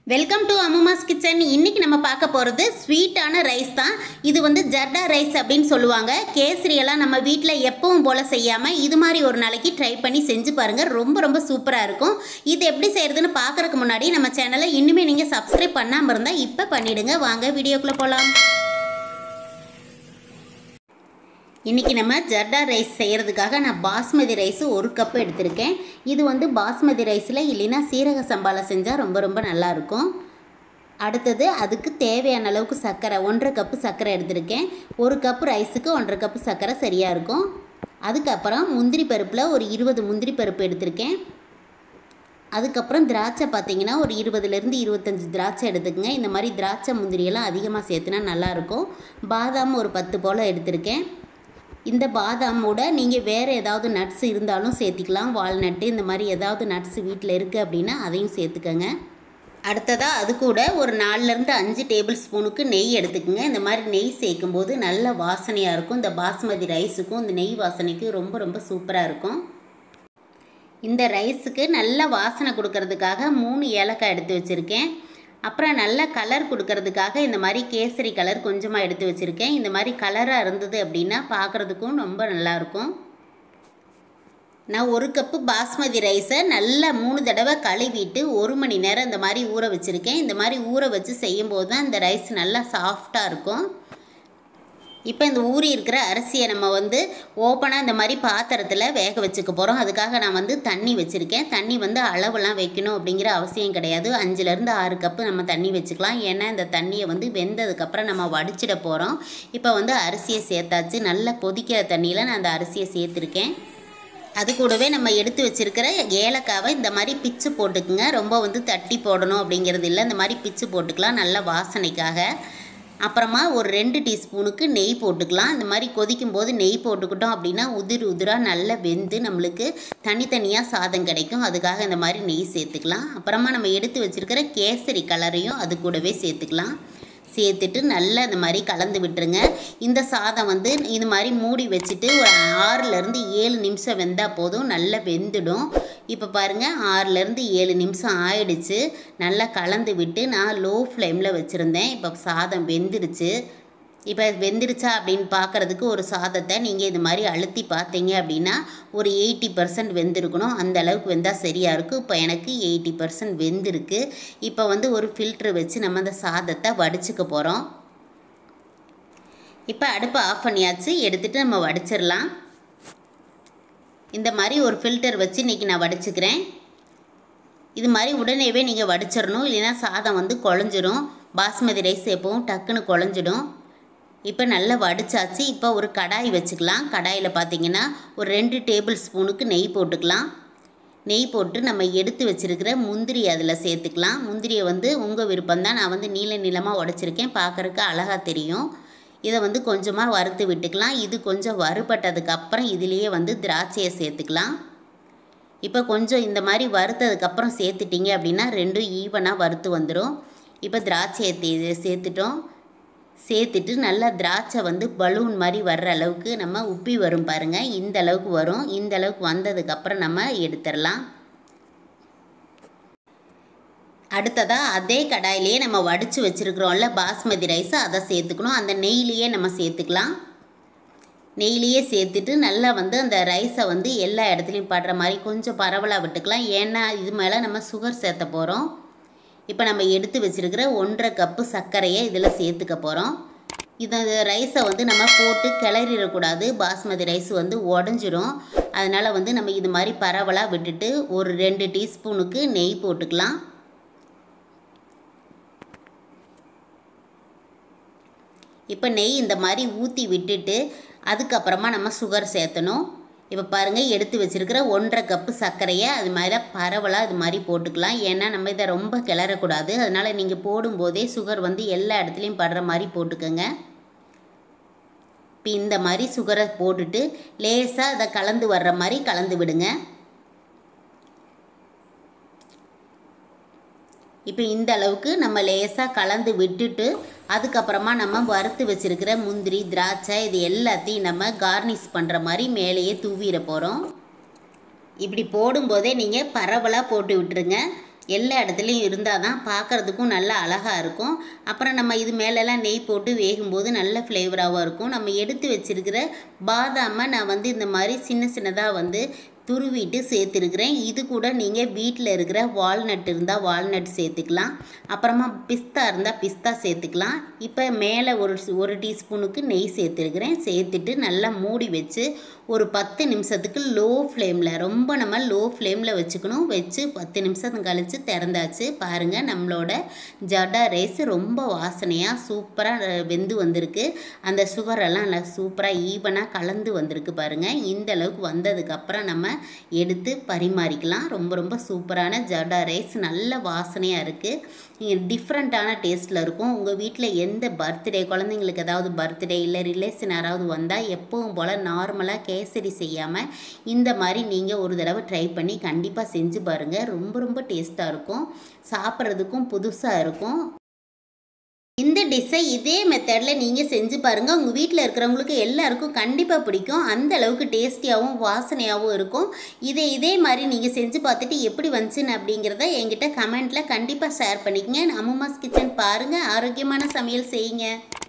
welcome to அம்மாஸ் kitchen இன்னைக்கு நம்ம பார்க்க போகிறது ஸ்வீட்டான ரைஸ் தான் இது வந்து ஜர்டா ரைஸ் அப்படின்னு சொல்லுவாங்க கேசரி எல்லாம் நம்ம வீட்டில் எப்பவும் போல் செய்யாமல் இது மாதிரி ஒரு நாளைக்கு ட்ரை பண்ணி செஞ்சு பாருங்கள் ரொம்ப ரொம்ப சூப்பராக இருக்கும் இது எப்படி செய்கிறதுன்னு பார்க்குறதுக்கு முன்னாடி நம்ம சேனலை இன்னுமே நீங்கள் சப்ஸ்கிரைப் பண்ணாமல் இருந்தால் இப்போ பண்ணிவிடுங்க வாங்க வீடியோக்குள்ளே போகலாம் இன்றைக்கி நம்ம ஜர்டா ரைஸ் செய்கிறதுக்காக நான் பாஸ்மதி ரைஸ் ஒரு கப்பு எடுத்திருக்கேன் இது வந்து பாஸ்மதி ரைஸில் இல்லைன்னா சீரக சம்பால செஞ்சால் ரொம்ப ரொம்ப நல்லாயிருக்கும் அடுத்தது அதுக்கு தேவையான அளவுக்கு சர்க்கரை ஒன்றரை கப்பு சர்க்கரை எடுத்திருக்கேன் ஒரு கப்பு ரைஸுக்கு ஒன்றரை கப்பு சர்க்கரை சரியாக இருக்கும் அதுக்கப்புறம் முந்திரி பருப்பில் ஒரு இருபது முந்திரி பருப்பு எடுத்திருக்கேன் அதுக்கப்புறம் திராட்சை பார்த்தீங்கன்னா ஒரு இருபதுலேருந்து இருபத்தஞ்சி திராட்சை எடுத்துக்கங்க இந்த மாதிரி திராட்சை முந்திரியெல்லாம் அதிகமாக சேர்த்துனா நல்லாயிருக்கும் பாதாம் ஒரு பத்து போல் எடுத்திருக்கேன் இந்த பாதாமோட நீங்கள் வேறு ஏதாவது நட்ஸ் இருந்தாலும் சேர்த்திக்கலாம் வால்நட்டு இந்த மாதிரி ஏதாவது நட்ஸ் வீட்டில் இருக்குது அப்படின்னா அதையும் சேர்த்துக்கங்க அடுத்ததாக அது கூட ஒரு நாலுலேருந்து அஞ்சு டேபிள் ஸ்பூனுக்கு நெய் எடுத்துக்கோங்க இந்த மாதிரி நெய் சேர்க்கும்போது நல்ல வாசனையாக இருக்கும் இந்த பாஸ்மதி ரைஸுக்கும் இந்த நெய் வாசனைக்கும் ரொம்ப ரொம்ப சூப்பராக இருக்கும் இந்த ரைஸுக்கு நல்ல வாசனை கொடுக்கறதுக்காக மூணு ஏலக்காய் எடுத்து வச்சுருக்கேன் அப்புறம் நல்ல கலர் கொடுக்கறதுக்காக இந்த மாதிரி கேசரி கலர் கொஞ்சமாக எடுத்து வச்சுருக்கேன் இந்த மாதிரி கலராக இருந்தது அப்படின்னா பார்க்குறதுக்கும் ரொம்ப நல்லாயிருக்கும் நான் ஒரு கப்பு பாஸ்மதி ரைஸை நல்லா மூணு தடவை கழுவிட்டு ஒரு மணி நேரம் இந்த மாதிரி ஊற வச்சுருக்கேன் இந்த மாதிரி ஊற வச்சு செய்யும்போது தான் இந்த ரைஸ் நல்லா சாஃப்டாக இருக்கும் இப்போ இந்த ஊறி இருக்கிற அரிசியை நம்ம வந்து ஓப்பனாக இந்த மாதிரி பாத்திரத்தில் வேக வச்சுக்க போகிறோம் அதுக்காக நான் வந்து தண்ணி வச்சுருக்கேன் தண்ணி வந்து அளவெல்லாம் வைக்கணும் அப்படிங்கிற அவசியம் கிடையாது அஞ்சுலேருந்து ஆறு கப்பு நம்ம தண்ணி வச்சுக்கலாம் ஏன்னா இந்த தண்ணியை வந்து வெந்ததுக்கப்புறம் நம்ம வடிச்சிட போகிறோம் இப்போ வந்து அரிசியை சேர்த்தாச்சு நல்லா கொதிக்கிற தண்ணியில் நான் அந்த அரிசியை சேர்த்துருக்கேன் அது கூடவே நம்ம எடுத்து வச்சுருக்கிற ஏலக்காவை இந்த மாதிரி பிச்சு போட்டுக்குங்க ரொம்ப வந்து தட்டி போடணும் அப்படிங்கிறது இல்லை இந்த மாதிரி பிச்சு போட்டுக்கலாம் நல்ல வாசனைக்காக அப்புறமா ஒரு ரெண்டு டீஸ்பூனுக்கு நெய் போட்டுக்கலாம் இந்த மாதிரி கொதிக்கும் போது நெய் போட்டுக்கிட்டோம் அப்படின்னா உதிர் உதிராக நல்லா வெந்து நம்மளுக்கு தனித்தனியாக சாதம் கிடைக்கும் அதுக்காக இந்த மாதிரி நெய் சேர்த்துக்கலாம் அப்புறமா நம்ம எடுத்து வச்சுருக்கிற கேசரி கலரையும் அது கூடவே சேர்த்துக்கலாம் சேர்த்துட்டு நல்லா இந்த மாதிரி கலந்து விட்டுருங்க இந்த சாதம் வந்து இது மாதிரி மூடி வச்சுட்டு ஒரு ஆறுலேருந்து ஏழு நிமிஷம் வெந்தால் போதும் நல்லா வெந்துடும் இப்போ பாருங்கள் ஆறுலேருந்து ஏழு நிமிஷம் ஆயிடுச்சு நல்லா கலந்து விட்டு நான் லோ ஃப்ளேமில் வச்சுருந்தேன் இப்போ சாதம் வெந்துடுச்சு இப்போ வெந்துருச்சா அப்படின்னு பார்க்குறதுக்கு ஒரு சாதத்தை நீங்கள் இது மாதிரி அழுத்தி பார்த்தீங்க அப்படின்னா ஒரு எயிட்டி பர்சன்ட் வெந்திருக்கணும் அந்த அளவுக்கு வெந்தால் சரியாக இருக்கும் இப்போ எனக்கு எயிட்டி பர்சன்ட் வெந்திருக்கு இப்போ வந்து ஒரு ஃபில்ட்ரு வச்சு நம்ம அந்த சாதத்தை வடிச்சுக்க போகிறோம் இப்போ அடுப்பை ஆஃப் பண்ணியாச்சு எடுத்துகிட்டு நம்ம வடிச்சிடலாம் இந்த மாதிரி ஒரு ஃபில்டர் வச்சு இன்றைக்கி நான் வடிச்சுக்கிறேன் இது மாதிரி உடனேவே நீங்கள் வடிச்சிடணும் இல்லைன்னா சாதம் வந்து குழஞ்சிரும் பாஸ்மதி ரைஸ் எப்பவும் டக்குன்னு குழஞ்சிடும் இப்போ நல்லா வடிச்சாச்சு இப்போ ஒரு கடாய் வச்சுக்கலாம் கடாயில் பார்த்தீங்கன்னா ஒரு ரெண்டு டேபிள் ஸ்பூனுக்கு நெய் போட்டுக்கலாம் நெய் போட்டு நம்ம எடுத்து வச்சுருக்கிற முந்திரி அதில் சேர்த்துக்கலாம் முந்திரியை வந்து உங்கள் விருப்பம் தான் நான் வந்து நீள நீளமாக உடச்சிருக்கேன் பார்க்குறக்கு அழகாக தெரியும் இதை வந்து கொஞ்சமாக வறுத்து விட்டுக்கலாம் இது கொஞ்சம் வறுபட்டதுக்கு அப்புறம் இதுலேயே வந்து திராட்சையை சேர்த்துக்கலாம் இப்போ கொஞ்சம் இந்த மாதிரி வறுத்ததுக்கப்புறம் சேர்த்துட்டிங்க அப்படின்னா ரெண்டும் ஈவனாக வறுத்து வந்துடும் இப்போ திராட்சையை தே சேர்த்துட்டோம் சேர்த்துட்டு நல்லா திராட்சை வந்து பலூன் மாதிரி வர்ற அளவுக்கு நம்ம உப்பி வரும் பாருங்கள் இந்த அளவுக்கு வரும் இந்த அளவுக்கு வந்ததுக்கப்புறம் நம்ம எடுத்துடலாம் அடுத்ததாக அதே கடாயிலேயே நம்ம வடித்து வச்சுருக்குறோம்ல பாஸ்மதி ரைஸை அதை சேர்த்துக்கணும் அந்த நெய்லேயே நம்ம சேர்த்துக்கலாம் நெய்லேயே சேர்த்துட்டு நல்லா வந்து அந்த ரைஸை வந்து எல்லா இடத்துலையும் படுற மாதிரி கொஞ்சம் பரவலாக விட்டுக்கலாம் ஏன்னா இது மேலே நம்ம சுகர் சேர்த்த போகிறோம் இப்போ நம்ம எடுத்து வச்சுருக்கிற ஒன்றரை கப்பு சர்க்கரையை இதில் சேர்த்துக்க போகிறோம் இந்த ரைஸை வந்து நம்ம போட்டு கிளறிடக்கூடாது பாஸ்மதி ரைஸ் வந்து உடஞ்சிரும் அதனால் வந்து நம்ம இது மாதிரி பரவலாக விட்டுட்டு ஒரு ரெண்டு டீஸ்பூனுக்கு நெய் போட்டுக்கலாம் இப்போ நெய் இந்த மாதிரி ஊற்றி விட்டுட்டு அதுக்கப்புறமா நம்ம சுகர் சேர்த்தணும் இப்போ பாருங்கள் எடுத்து வச்சுருக்கிற ஒன்றரை கப்பு சர்க்கரையை அது மேலே பரவலாக இது மாதிரி போட்டுக்கலாம் ஏன்னா நம்ம இதை ரொம்ப கிளறக்கூடாது அதனால் நீங்கள் போடும்போதே சுகர் வந்து எல்லா இடத்துலையும் படுற மாதிரி போட்டுக்கோங்க இப்போ இந்த மாதிரி சுகரை போட்டுட்டு லேசாக அதை கலந்து வர்ற மாதிரி கலந்து விடுங்க இப்போ இந்த அளவுக்கு நம்ம லேசாக கலந்து விட்டுட்டு அதுக்கப்புறமா நம்ம வறுத்து வச்சுருக்கிற முந்திரி திராட்சை இது எல்லாத்தையும் நம்ம கார்னிஷ் பண்ணுற மாதிரி மேலேயே தூவிட போகிறோம் இப்படி போடும்போதே நீங்கள் பரவலாக போட்டு விட்டுருங்க எல்லா இடத்துலையும் இருந்தால் தான் பார்க்குறதுக்கும் நல்லா அழகாக இருக்கும் அப்புறம் நம்ம இது மேலெல்லாம் நெய் போட்டு வேகும்போது நல்ல ஃப்ளேவராகவும் இருக்கும் நம்ம எடுத்து வச்சிருக்கிற பாதாமை நான் வந்து இந்த மாதிரி சின்ன சின்னதாக வந்து துருவிட்டு சேர்த்துருக்குறேன் இது கூட நீங்கள் வீட்டில் இருக்கிற வால்நட் இருந்தால் வால்நட் சேர்த்துக்கலாம் அப்புறமா பிஸ்தா இருந்தால் பிஸ்தா சேர்த்துக்கலாம் இப்போ மேலே ஒரு ஒரு டீஸ்பூனுக்கு நெய் சேர்த்துருக்குறேன் சேர்த்துட்டு நல்லா மூடி வச்சு ஒரு பத்து நிமிஷத்துக்கு லோ ஃப்ளேமில் ரொம்ப நம்ம லோ ஃப்ளேமில் வச்சுக்கணும் வச்சு பத்து நிமிஷம் கழித்து திறந்தாச்சு பாருங்கள் நம்மளோட ஜடா ரைஸ் ரொம்ப வாசனையாக சூப்பராக வெந்து வந்திருக்கு அந்த சுகரெல்லாம் நல்லா சூப்பராக ஈவனாக கலந்து வந்திருக்கு பாருங்கள் இந்த அளவுக்கு வந்ததுக்கப்புறம் நம்ம எடுத்து பரிமாறிக்கலாம் ரொம்ப ரொம்ப சூப்பரான ஜடா ரைஸ் நல்ல வாசனையாக இருக்குது டிஃப்ரெண்ட்டான டேஸ்ட்டில் இருக்கும் உங்கள் வீட்டில் எந்த பர்த்டே குழந்தைங்களுக்கு ஏதாவது பர்த்டே இல்லை ரிலேஷன் யாராவது வந்தால் எப்பவும் போல் நார்மலாக கேசரி செய்யாமல் இந்த மாதிரி நீங்கள் ஒரு தடவை ட்ரை பண்ணி கண்டிப்பாக செஞ்சு பாருங்கள் ரொம்ப ரொம்ப டேஸ்ட்டாக இருக்கும் சாப்பிட்றதுக்கும் புதுசாக இருக்கும் இந்த டிஷ்ஷை இதே மெத்தடில் நீங்கள் செஞ்சு பாருங்கள் உங்கள் வீட்டில் இருக்கிறவங்களுக்கு எல்லாருக்கும் கண்டிப்பாக பிடிக்கும் அந்த அளவுக்கு டேஸ்டியாகவும் வாசனையாகவும் இருக்கும் இதை இதே மாதிரி நீங்கள் செஞ்சு பார்த்துட்டு எப்படி வந்துச்சுன்னு அப்படிங்கிறத என்கிட்ட கமெண்ட்டில் கண்டிப்பாக ஷேர் பண்ணிக்கங்க அம்மாஸ் கிச்சன் பாருங்கள் ஆரோக்கியமான சமையல் செய்யுங்க